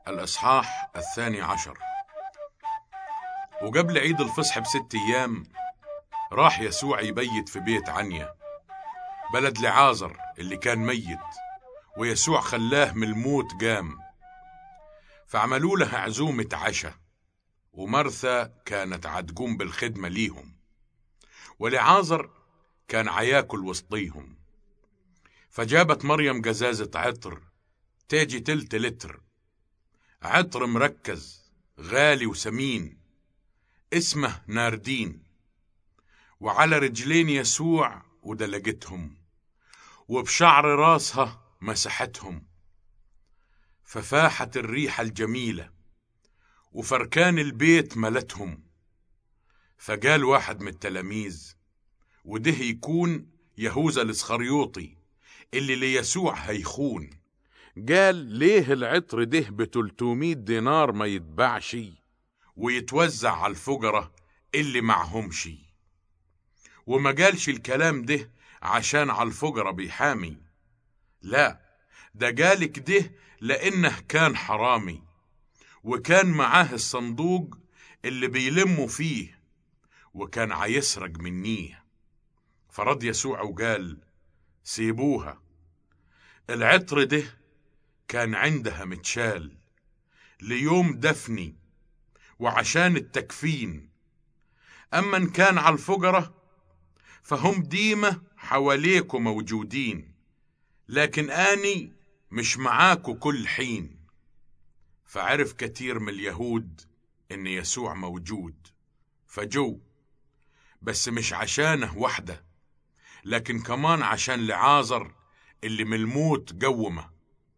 الإصحاح الثاني عشر وقبل عيد الفصح بست أيام راح يسوع يبيت في بيت عنيا بلد لعازر اللي كان ميت ويسوع خلاه من الموت قام فعملوا لها عزومة عشاء ومرثا كانت عتقوم بالخدمة ليهم ولعازر كان عياكل وسطيهم فجابت مريم جزازة عطر تاجي تلت لتر عطر مركز غالي وسمين اسمه ناردين وعلى رجلين يسوع ودلقتهم وبشعر راسها مسحتهم ففاحت الريحة الجميلة وفركان البيت ملتهم فقال واحد من التلاميذ وده يكون يهوذا الاسخريوطي اللي ليسوع هيخون قال ليه العطر ده ب 300 دينار ما يتباعش ويتوزع على الفقراء اللي معهمش وما قالش الكلام ده عشان على الفقراء بيحامي لا ده قال كده لانه كان حرامي وكان معاه الصندوق اللي بيلموا فيه وكان عيسرق منيه فرد يسوع وقال سيبوها العطر ده كان عندها متشال ليوم دفني وعشان التكفين أما إن كان على الفقرة فهم ديمة حواليكوا موجودين لكن آني مش معاكوا كل حين فعرف كتير من اليهود إن يسوع موجود فجو بس مش عشانه وحده لكن كمان عشان لعازر اللي من الموت قومه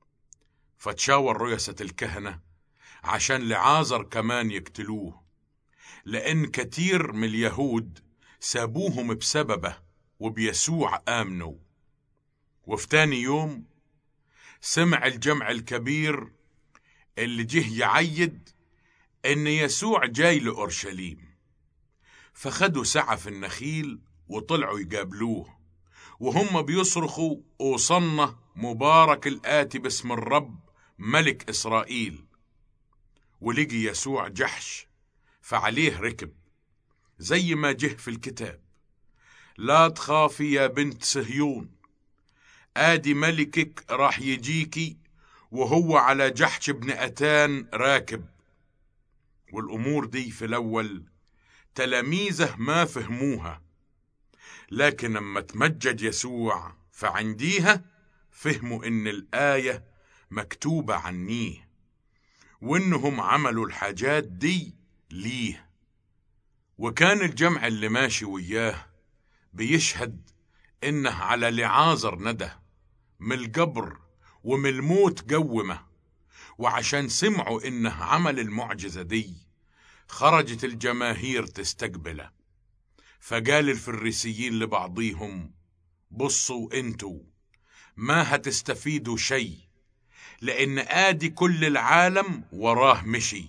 فتشاور رؤسة الكهنة عشان لعازر كمان يقتلوه لأن كتير من اليهود سابوهم بسببه وبيسوع آمنوا وفي تاني يوم سمع الجمع الكبير اللي جه يعيد إن يسوع جاي لأورشليم فخدوا سعة في النخيل وطلعوا يقابلوه وهم بيصرخوا أوصلنا مبارك الآتي باسم الرب ملك إسرائيل ولقي يسوع جحش فعليه ركب زي ما جه في الكتاب لا تخافي يا بنت صهيون آدي ملكك راح يجيكي وهو على جحش ابن أتان راكب والأمور دي في الأول تلاميذه ما فهموها لكن لما تمجد يسوع فعنديها فهموا إن الآية مكتوبة عنيه وإنهم عملوا الحاجات دي ليه وكان الجمع اللي ماشي وياه بيشهد إنه على لعازر ندى من القبر ومن الموت قومه وعشان سمعوا إنه عمل المعجزة دي خرجت الجماهير تستقبله فقال الفريسيين لبعضيهم بصوا انتوا ما هتستفيدوا شيء لأن آدي كل العالم وراه مشي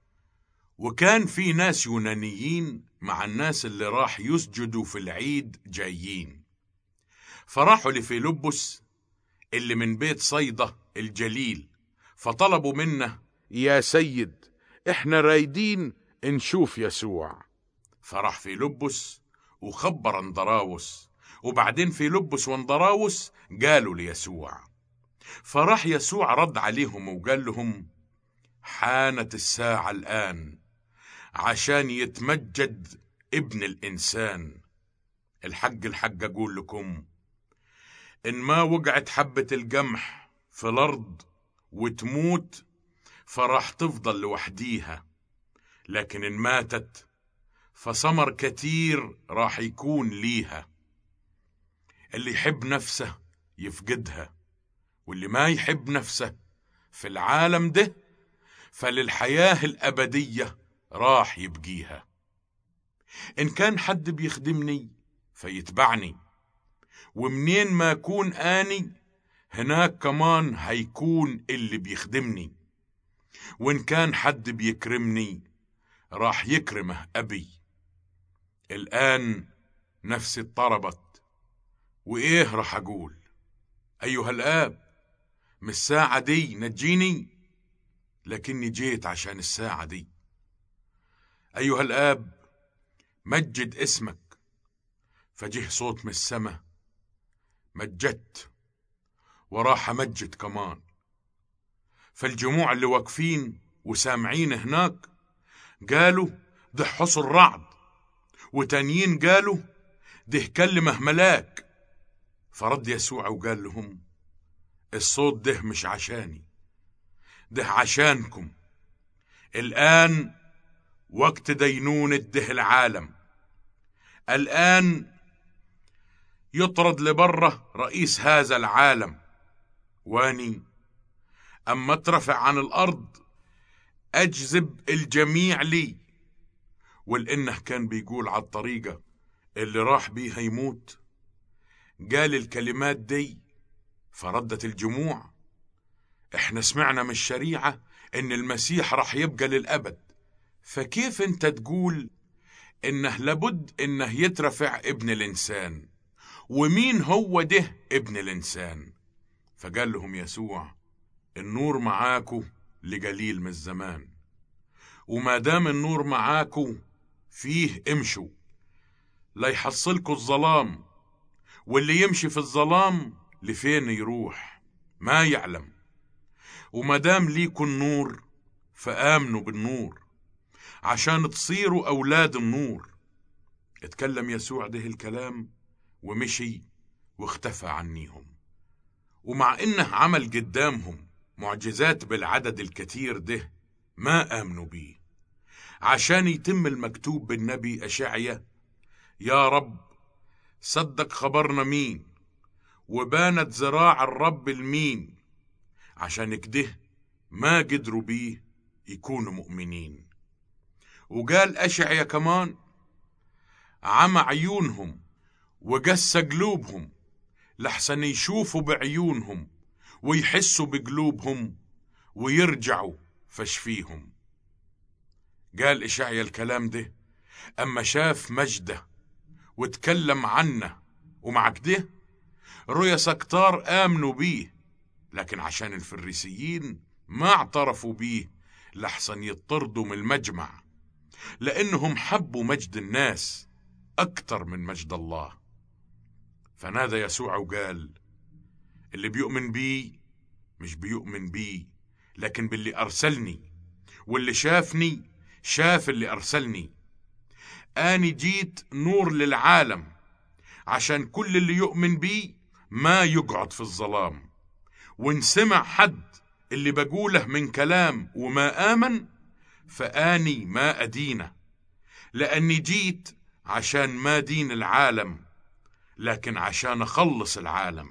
وكان في ناس يونانيين مع الناس اللي راح يسجدوا في العيد جايين فراحوا لفيلبس اللي من بيت صيدا الجليل فطلبوا منه يا سيد احنا رايدين نشوف يسوع فراح فيلبس وخبر اندراوس وبعدين فيلبس واندراوس قالوا ليسوع فراح يسوع رد عليهم وقال لهم حانت الساعة الآن عشان يتمجد ابن الإنسان الحق الحق أقول لكم إن ما وقعت حبة القمح في الأرض وتموت فراح تفضل لوحديها لكن إن ماتت فثمر كتير راح يكون ليها اللي يحب نفسه يفقدها واللي ما يحب نفسه في العالم ده فللحياة الأبدية راح يبقيها إن كان حد بيخدمني فيتبعني ومنين ما أكون آني هناك كمان هيكون اللي بيخدمني وإن كان حد بيكرمني راح يكرمه أبي الآن نفسي اضطربت وإيه راح أقول أيها الآب من الساعة دي نجيني لكني جيت عشان الساعة دي أيها الآب مجد اسمك فجه صوت من السما مجدت وراح مجد كمان فالجموع اللي واقفين وسامعين هناك قالوا ده حصل رعد وتانيين قالوا ده كلمه ملاك فرد يسوع وقال لهم الصوت ده مش عشاني ده عشانكم الآن وقت دينونة ده العالم الآن يطرد لبره رئيس هذا العالم واني أما اترفع عن الأرض أجذب الجميع لي ولأنه كان بيقول على الطريقة اللي راح بيها يموت قال الكلمات دي فردت الجموع احنا سمعنا من الشريعة ان المسيح راح يبقى للأبد فكيف انت تقول انه لابد انه يترفع ابن الانسان ومين هو ده ابن الانسان فقال لهم يسوع النور معاكو لقليل من الزمان وما دام النور معاكو فيه امشوا لا يحصلكوا الظلام واللي يمشي في الظلام لفين يروح ما يعلم وما دام ليكوا النور فآمنوا بالنور عشان تصيروا أولاد النور اتكلم يسوع ده الكلام ومشي واختفى عنيهم ومع إنه عمل قدامهم معجزات بالعدد الكثير ده ما آمنوا بيه عشان يتم المكتوب بالنبي أشعيا يا رب صدق خبرنا مين وبانت ذراع الرب المين عشان كده ما قدروا بيه يكونوا مؤمنين وقال أشعيا كمان عمى عيونهم وقس قلوبهم لحسن يشوفوا بعيونهم ويحسوا بقلوبهم ويرجعوا فشفيهم قال إشعيا الكلام ده أما شاف مجده وتكلم عنه ومع كده رؤيا كتار آمنوا بيه لكن عشان الفريسيين ما اعترفوا بيه لحسن يطردوا من المجمع لأنهم حبوا مجد الناس أكتر من مجد الله فنادى يسوع وقال اللي بيؤمن بي مش بيؤمن بي لكن باللي أرسلني واللي شافني شاف اللي أرسلني أني جيت نور للعالم عشان كل اللي يؤمن بي ما يقعد في الظلام وان سمع حد اللي بقوله من كلام وما آمن فآني ما أدينه لأني جيت عشان ما دين العالم لكن عشان أخلص العالم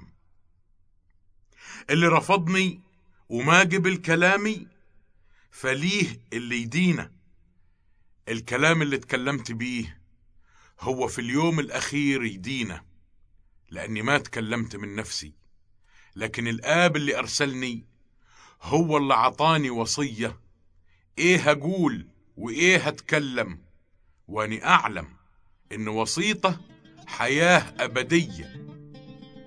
اللي رفضني وما قبل كلامي فليه اللي يدينه الكلام اللي اتكلمت بيه هو في اليوم الأخير يدينه لأني ما تكلمت من نفسي لكن الآب اللي أرسلني هو اللي عطاني وصية إيه هقول وإيه هتكلم وأني أعلم إن وصيته حياة أبدية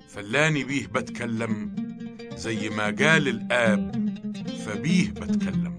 فلاني بيه بتكلم زي ما قال الآب فبيه بتكلم